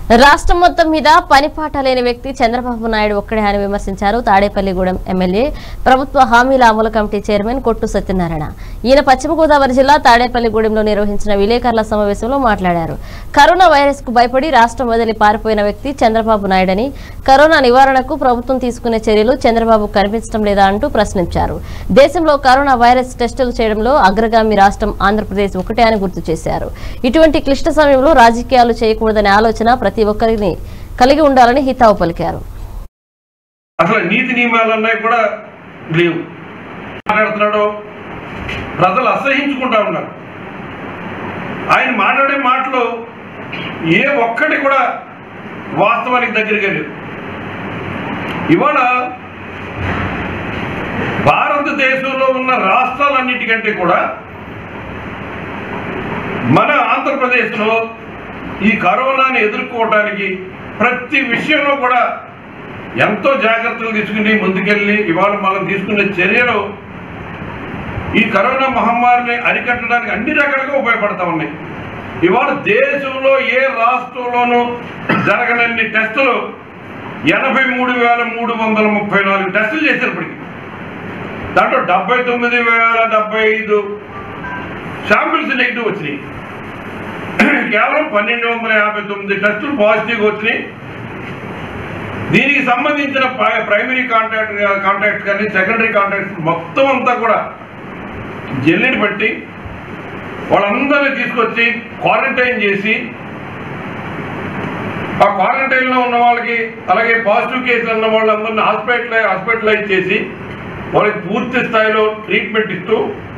రాష్ట్రం మొత్తం మీద పనిపాట లేని వ్యక్తి చంద్రబాబు నాయుడు ఒక్కడే అని విమర్శించారు తాడేపల్లిగూడెం ఎమ్మెల్యే ప్రభుత్వ హామీల అమలు కమిటీ చైర్మన్ కొట్టు సత్యనారాయణ ఈయన పశ్చిమ గోదావరి జిల్లా తాడేపల్లిగూడెంలో నిర్వహించిన విలేకరుల సమావేశంలో మాట్లాడారు కరోనా వైరస్ కు భయపడి రాష్ట్రం వదిలి పారిపోయిన వ్యక్తి చంద్రబాబు నాయుడని కరోనా నివారణకు ప్రభుత్వం తీసుకునే చర్యలు చంద్రబాబు కనిపించడం లేదా అంటూ ప్రశ్నించారు దేశంలో కరోనా వైరస్ టెస్టులు చేయడంలో అగ్రగామి రాష్ట్రం ఆంధ్రప్రదేశ్ ఒకటే అని గుర్తు చేశారు ఇటువంటి క్లిష్ట సమయంలో రాజకీయాలు చేయకూడదనే ఆలోచన ప్రతి ఒక్కరిని కలిగి ఉండాలని హితావు పలికారు అసలు నీతి నియమాలు అన్నవి కూడా లేవు మాట్లాడుతున్నాడు ప్రజలు అసహించుకుంటా ఉన్నారు ఆయన మాట్లాడే మాటలు ఏ ఒక్కటి కూడా వాస్తవానికి దగ్గరగా లేవు ఇవాళ భారతదేశంలో ఉన్న రాష్ట్రాలన్నిటికంటే కూడా మన ఆంధ్రప్రదేశ్లో ఈ కరోనాని ఎదుర్కోవడానికి ప్రతి విషయంలో కూడా ఎంతో జాగ్రత్తలు తీసుకుని ముందుకెళ్ళి ఇవాళ మనం తీసుకునే చర్యలు ఈ కరోనా మహమ్మారిని అరికట్టడానికి అన్ని రకాలుగా ఉపయోగపడతా ఉన్నాయి ఇవాళ దేశంలో ఏ రాష్ట్రంలోనూ జరగనన్ని టెస్టులు ఎనభై మూడు వేల మూడు వందల ముప్పై నాలుగు టెస్టులు చేశారు ఇప్పటికి దాంట్లో డెబ్బై తొమ్మిది వేల డెబ్బై ఐదు శాంపిల్స్ నెగిటివ్ వచ్చినాయి కేవలం పన్నెండు వందల యాభై తొమ్మిది టెస్టులు పాజిటివ్ వచ్చినాయి దీనికి సంబంధించిన ప్ర- ప్రైమరీ కాంటాక్ట్ కాంటాక్ట్స్ కానీ సెకండరీ కాంటాక్ట్స్ మొత్తం అంతా కూడా జల్లెడి పట్టి వాళ్ళందరినీ తీసుకొచ్చి క్వారంటైన్ చేసి ఆ క్వారంటైన్లో ఉన్న వాళ్ళకి అలాగే పాజిటివ్ కేసులు ఉన్న వాళ్ళందరినీ హాస్పిటల్ హాస్పిటలైజ్ చేసి వాళ్ళకి పూర్తి స్థాయిలో ట్రీట్మెంట్ ఇస్తూ